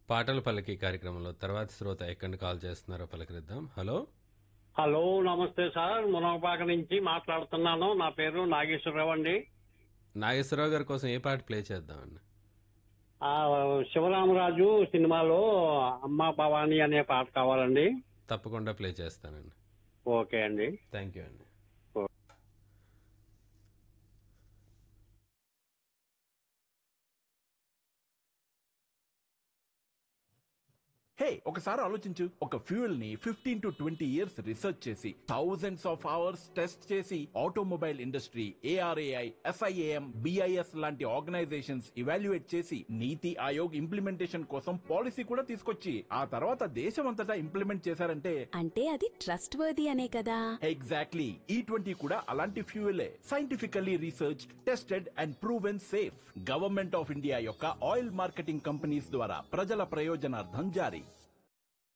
పాటల పల్లకి కార్యక్రమంలో తర్వాత శ్రోత ఎక్కడి కాల్ చేస్తున్నారో పలకరిద్దాం హలో హలో నమస్తే సార్ మునగపాక నుంచి మాట్లాడుతున్నాను నా పేరు నాగేశ్వరరావు అండి నాగేశ్వరరావు గారి కోసం ఏ పాట ప్లే చేద్దామండి ఆ, శివరామరాజు సినిమాలో అమ్మ భవాని అనే పాట కావాలండి తప్పకుండా ప్లే చేస్తానండి ఓకే అండి థ్యాంక్ యూ అండి హే ఒకసారి ఆలోచించు ఒక ఫ్యూయల్ ని fifteen to twenty years research చేసి థౌజండ్స్ ఆఫ్ అవర్స్ టెస్ట్ చేసి automobile industry ARAI SIAM BIS లాంటి ఆర్గనైజేషన్స్ ఇవాల్యుయేట్ చేసి నీతి ఆయోగ్ ఇంప్లిమెంటేషన్ కోసం పాలసీ కూడా తీసుకొచ్చి ఆ తర్వాత దేశం అంతటా ఇంప్లిమెంట్ చేశారంటే అంటే అది ట్రస్ట్ వర్ది అనే కదా ఎగ్జాక్ట్లీ ఈ ట్వంటీ కూడా అలాంటి ఫ్యూయలే scientifically research tested and proven safe government of India యొక్క ఆయిల్ మార్కెటింగ్ కంపెనీస్ ద్వారా ప్రజల ప్రయోజనార్థం జారీ